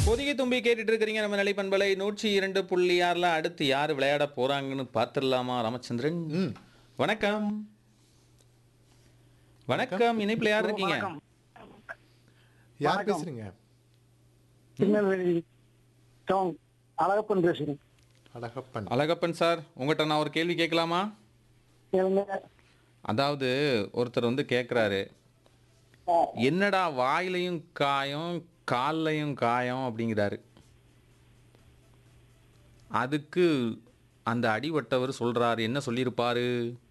பொதிகை தும்பி கேட்டுட்டு இருக்கிறீங்க நம்ம நிலை பண்பலை நூற்றி இரண்டு புள்ளி ஆறுல அடுத்து யார் விளையாட போறாங்கன்னு பார்த்துடலாமா ராமச்சந்திரன் ம் வணக்கம் வணக்கம் இணைப்புல யார் இருக்கீங்க வணக்கம். யார் வணக்கம். பேசுறீங்க திருநெல்வேலி டவுன் அழகப்பன் பேசுறேன் அழகப்பன் அழகப்பன் சார் உங்கள்கிட்ட நான் ஒரு கேள்வி கேட்கலாமா கேளுங்க அதாவது ஒருத்தர் வந்து கேட்குறாரு என்னடா வாயிலையும் காயம் கால்லையும் காயம் அப்படிங்கிறாரு அதுக்கு அந்த அடிபட்டவர் சொல்றாரு என்ன சொல்லியிருப்பாரு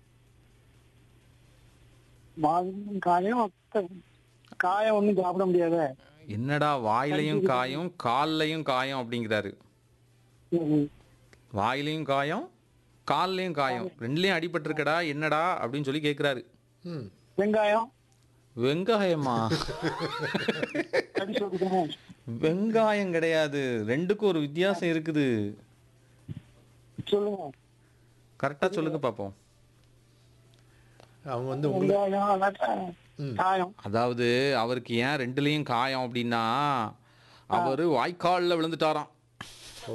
வாயும் காயம் காயம் ஒன்றும் சாப்பிட முடியாத என்னடா வாயிலையும் காயம் கால்லையும் காயம் அப்படிங்கிறாரு வாயிலையும் காயம் கால்லையும் காயம் ரெண்டுலயும் அடிபட்டிருக்கடா என்னடா அப்படின்னு சொல்லி கேட்குறாரு ம் வெங்காயம் வெங்காயமா அடி சொல்லிக்கிறேன் வெங்காயம் கிடையாது ரெண்டுக்கும் ஒரு வித்தியாசம் இருக்குது சொல்லுங்க கரெக்டா சொல்லுங்க பாப்போம் அவங்க வந்து உங்களுக்கு வெங்காயம் அதாட்ட காயம் அதாவது அவருக்கு ஏன் ரெண்டுலயும் காயம் அப்படின்னா அவரு வாய்க்கால்ல விழுந்துட்டாராம் ஓ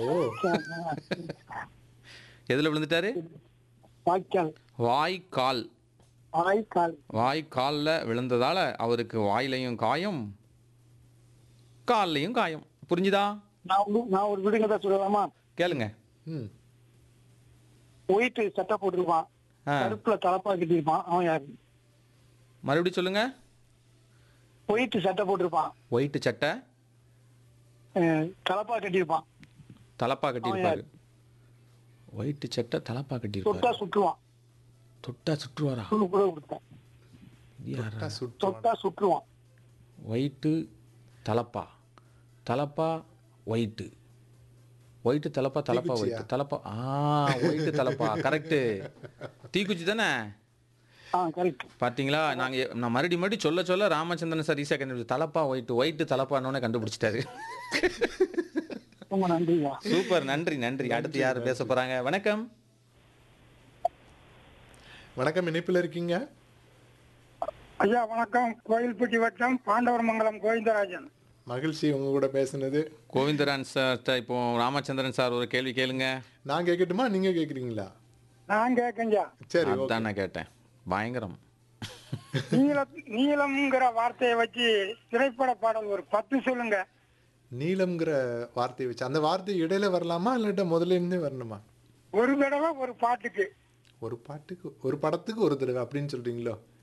எதுல விழுந்துட்டாரு வாய்க்கால் வாய்க்கால் வாய்க்கால் வாய்க்கால்ல விழுந்ததால அவருக்கு வாயிலையும் காயம் கால்லையும் காயம் புரிஞ்சுதா நான் ஒரு- நான் ஒரு விடுங்க தான் சொல்லலாமா கேளுங்க ம் ஒயிட் சட்டை போட்டிருப்பான் ஆ. கருப்புல தலப்பா கட்டியிருப்பான் அவன் யாரு மறுபடியும் சொல்லுங்க ஒயிட் சட்டை போட்டிருப்பான் ஒயிட்டு சட்டை அஹ், தலப்பா கட்டியிருப்பான் தலப்பா கட்டியிருப்பாரு ஒயிட்டு சட்டை தலப்பா தொட்டா கட்டியிருப்பாரு சுற்றுவான் தொட்டா சுற்றுவாரா சொல்லு கூட கொடுத்தேன் யாரா? தொட்டா சுட்டு தொட்டா சுற்றுவான் ஒயிட்டு தலப்பா தலப்பா ஒயிட்டு ஒயிட்டு தலப்பா தலப்பா தீக்குச்சியா? ஒயிட்டு தலப்பா ஆ ஒயிட்டு தலப்பா கரெக்டு தீக்குச்சி தானே ஆ கரெக்ட் பாத்தீங்களா நாங்க நான் மறுபடியும் மறுபடியும் சொல்ல சொல்ல ராமச்சந்திரன் சார் ஈஸியாக கண்டுபிடிச்சு தலப்பா ஒயிட்டு ஒயிட்டு தலப்பானோடனே கண்டுபிடிச்சிட்டாரு ரொம்ப நன்றியா சூப்பர் நன்றி நன்றி அடுத்து யார் பேச போறாங்க வணக்கம் வணக்கம் இணைப்பில் இருக்கீங்க ஐயா வணக்கம் கோயில்பட்டி வட்டம் பாண்டவர்மங்கலம் கோவிந்தராஜன் மகிழ்ச்சி உங்க கூட பேசுனது கோவிந்தரான் சார் இப்போ ராமச்சந்திரன் சார் ஒரு கேள்வி கேளுங்க நான் கேட்கட்டுமா நீங்க கேக்குறீங்களா நான் கேட்கஞ்சா சரி ஓகே அதான் நான் கேட்டேன் பயங்கரம் நீல நீளம்ங்கிற வார்த்தையை வச்சு திரைப்பட பாடல் ஒரு பத்து சொல்லுங்க நீளம்ங்கிற வார்த்தையை வச்சு அந்த வார்த்தை இடையில வரலாமா இல்லாட்ட முதல்ல இருந்தே வரணுமா ஒரு தடவை ஒரு பாட்டுக்கு ஒரு பாட்டுக்கு ஒரு படத்துக்கு ஒரு தடவை அப்படின்னு சொல்றீங்களோ